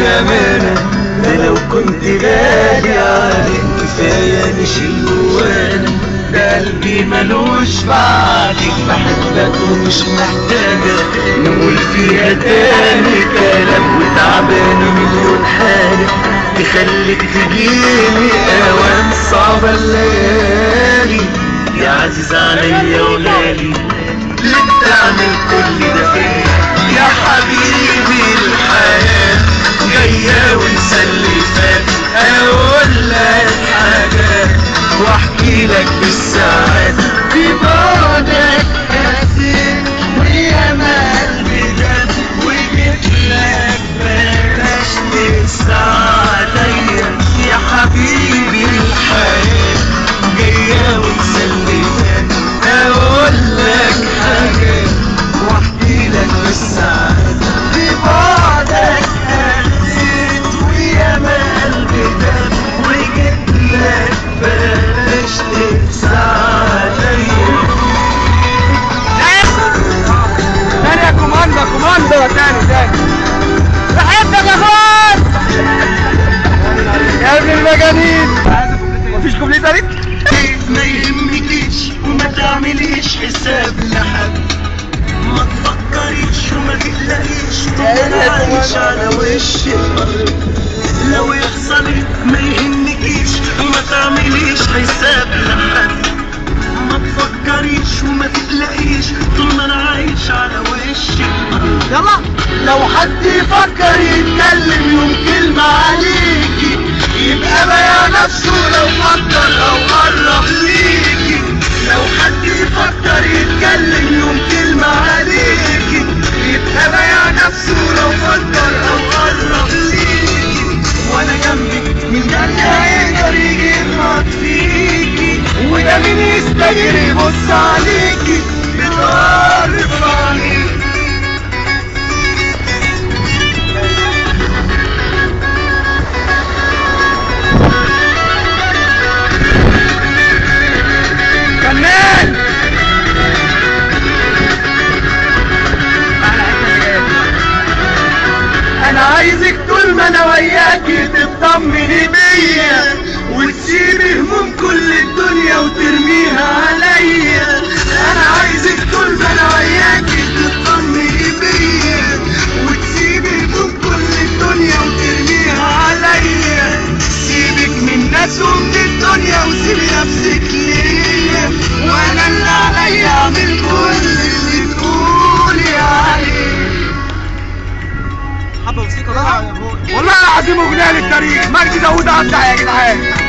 بأمانة ده لو كنت غالي عليك كفاية نشيل جوانا ده قلبي ملوش بعدك بحبك ومش محتاجة نقول فيها تاني كلام وتعبانة مليون حاجة تخليك تجيني أوام صعبة الليالي يا عزيز عليا وغالي ليه بتعمل كل ده فيا يا حبيبي الحياة جاية ونسى اللي فات أقول لك حاجات واحكي لك بالساعات في بعدك حسيت ويا ما قلبي دم وجيت لك بلاش تنسى عليا يا حبيبي الحياة جاية ونسى اللي فات أقول لك حاجات واحكي لك بالساعات في بعدك حسيت ويا ما قلبي دم وجيت لك بلاش تنسى عليا تاني يا كوماندا كوماندا تاني تاني بحبك يا اخوان يا ابن المجانين مفيش كوبليه تاني ما يهمكيش وما تعمليش حساب لحد ما تفكريش وما تقلقيش طول ما انا عايش على وشك لو يحصل إيه ما يهمكيش وما تعمليش حساب لحد ما تفكريش وما تقلقيش طول ما انا عايش على وشك يلا لو حد يفكر يتكلم يوم كلمة عليكي يبقى بيع نفسه لو فكر أو قرب ليكي لو حد يفكر يتكلم يوم كلمة عليكي يبقى بيع نفسه لو فكر أو قرب ليكي وأنا جنبك مين ده اللي هيقدر يجي يغلط فيكي وده مين يستجري يبص عليكي بتعرف عليكي فنان انا عايزك طول ما انا وياكي تطمني بيا وتسيبي هموم كل الدنيا وترميها عليا انا عايزك طول ما انا وياكي تطمني بيا وتسيبي هموم كل الدنيا وترميها عليا سيبك من الناس ومن الدنيا وسيبي نفسك ليا وانا اللي عليا اعمل كل اللي تقولي عليه حبه موسيقى بقى والله العظيم اغنيه للتاريخ مجدي داوود ابدع يا جدعان